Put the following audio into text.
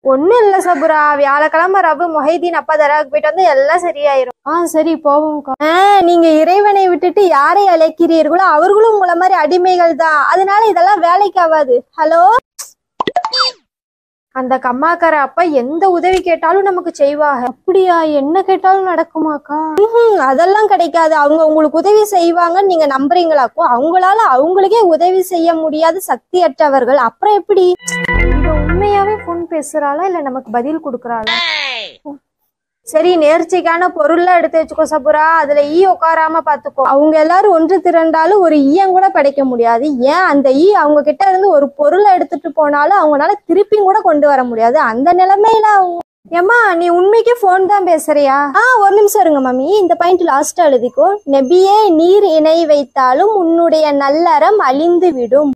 ஒண்ணும் இல்ல சபுரா வியாழக்கிழமை ரவு மொஹைதீன் அப்பா தராவுக்கு போயிட்டு வந்து எல்லாம் சரியாயிரும் ஆ சரி போவோம்க்கா ஆ, நீங்க இறைவனை விட்டுட்டு யாரை அழைக்கிறீர்களோ அவர்களும் உங்களை மாதிரி அடிமைகள் தான் அதனால இதெல்லாம் வேலைக்கு ஆகாது ஹலோ அந்த கம்மாக்கார அப்பா எந்த உதவி கேட்டாலும் நமக்கு செய்வாங்க அப்படியா என்ன கேட்டாலும் நடக்குமாக்கா ம், அதெல்லாம் கிடைக்காது அவங்க உங்களுக்கு உதவி செய்வாங்கன்னு நீங்க நம்புறீங்களாக்கோ அவங்களால அவங்களுக்கே உதவி செய்ய முடியாத சக்தியற்றவர்கள் அப்புறம் எப்படி இவ உண்மையாவே போன் பேசுறாளா இல்ல நமக்கு பதில் கொடுக்கறாளா சரி நேர்ச்சிக்கான பொருள்லாம் எடுத்து வச்சுக்கோ சபுரா அதுல ஈ உட்காராம பாத்துக்கோ அவங்க எல்லாரும் ஒன்று திரண்டாலும் ஒரு ஈயம் கூட படைக்க முடியாது ஏன் அந்த ஈ அவங்க கிட்ட இருந்து ஒரு பொருளை எடுத்துட்டு போனாலும் அவங்களால திருப்பியும் கூட கொண்டு வர முடியாது அந்த நிலைமையில அவங்க ஏம்மா நீ உண்மைக்கு ஃபோன் தான் பேசுறியா ஆ ஒரு நிமிஷம் இருங்க மம்மி இந்த பாயிண்ட் லாஸ்டா எழுதிக்கோ நெபியே நீர் இணை வைத்தாலும் உன்னுடைய நல்லறம் அழிந்து விடும்